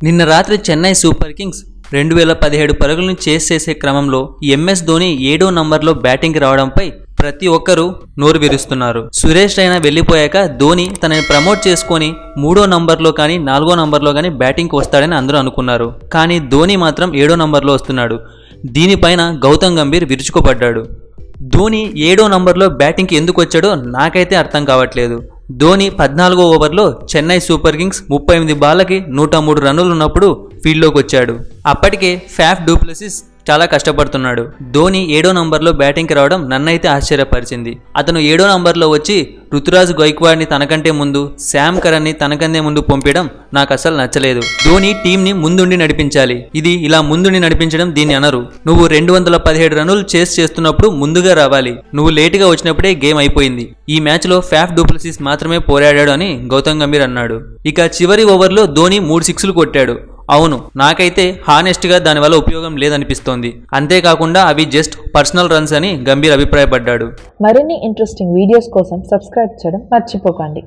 నిన్న రాత్రి Chennai super Kings రెండు వేల పదిహేడు పరుగులను చేస్ చేసే క్రమంలో ఎంఎస్ ధోని ఏడో నంబర్లో బ్యాటింగ్కి రావడంపై ప్రతి ఒక్కరూ నోరు విరుస్తున్నారు సురేష్ రైనా వెళ్ళిపోయాక ధోని తనని ప్రమోట్ చేసుకొని మూడో నంబర్లో కానీ నాలుగో నంబర్లో కానీ బ్యాటింగ్కి వస్తాడని అందరూ అనుకున్నారు కానీ ధోని మాత్రం ఏడో నంబర్లో వస్తున్నాడు దీనిపైన గౌతమ్ గంభీర్ విరుచుకోబడ్డాడు ధోని ఏడో నంబర్లో బ్యాటింగ్కి ఎందుకు వచ్చాడో నాకైతే అర్థం కావట్లేదు ధోని పద్నాలుగో ఓవర్లో చెన్నై సూపర్ కింగ్స్ ముప్పై ఎనిమిది బాళ్ళకి నూట మూడు రన్నులు ఉన్నప్పుడు ఫీల్డ్లోకి వచ్చాడు అప్పటికే ఫ్యాఫ్ డూప్లసిస్ చాలా కష్టపడుతున్నాడు ధోని ఏడో నంబర్లో బ్యాటింగ్కి రావడం నన్నైతే ఆశ్చర్యపరిచింది అతను ఏడో నంబర్లో వచ్చి రుతురాజ్ గైక్వాడ్ని తనకంటే ముందు శామ్ కరణ్ని తనకంటే ముందు పంపించడం నాకు అసలు నచ్చలేదు ధోని టీంని ముందుండి నడిపించాలి ఇది ఇలా ముందుండి నడిపించడం దీన్ని అనరు నువ్వు రెండు వందల పదిహేడు రన్నులు చేస్ చేస్తున్నప్పుడు ముందుగా రావాలి నువ్వు లేటుగా వచ్చినప్పుడే గేమ్ అయిపోయింది ఈ మ్యాచ్లో ఫ్యాఫ్ డూప్లసిస్ మాత్రమే పోరాడాడు అని గౌతమ్ గంభీర్ అన్నాడు ఇక చివరి ఓవర్లో ధోని మూడు సిక్స్లు కొట్టాడు అవును నాకైతే హానెస్ట్గా దానివల్ల ఉపయోగం లేదనిపిస్తోంది అంతేకాకుండా అవి జస్ట్ పర్సనల్ రన్స్ అని గంభీర్ అభిప్రాయపడ్డాడు మరిన్ని ఇంట్రెస్టింగ్ వీడియోస్ కోసం సబ్స్క్రైబ్ చేయడం మర్చిపోకండి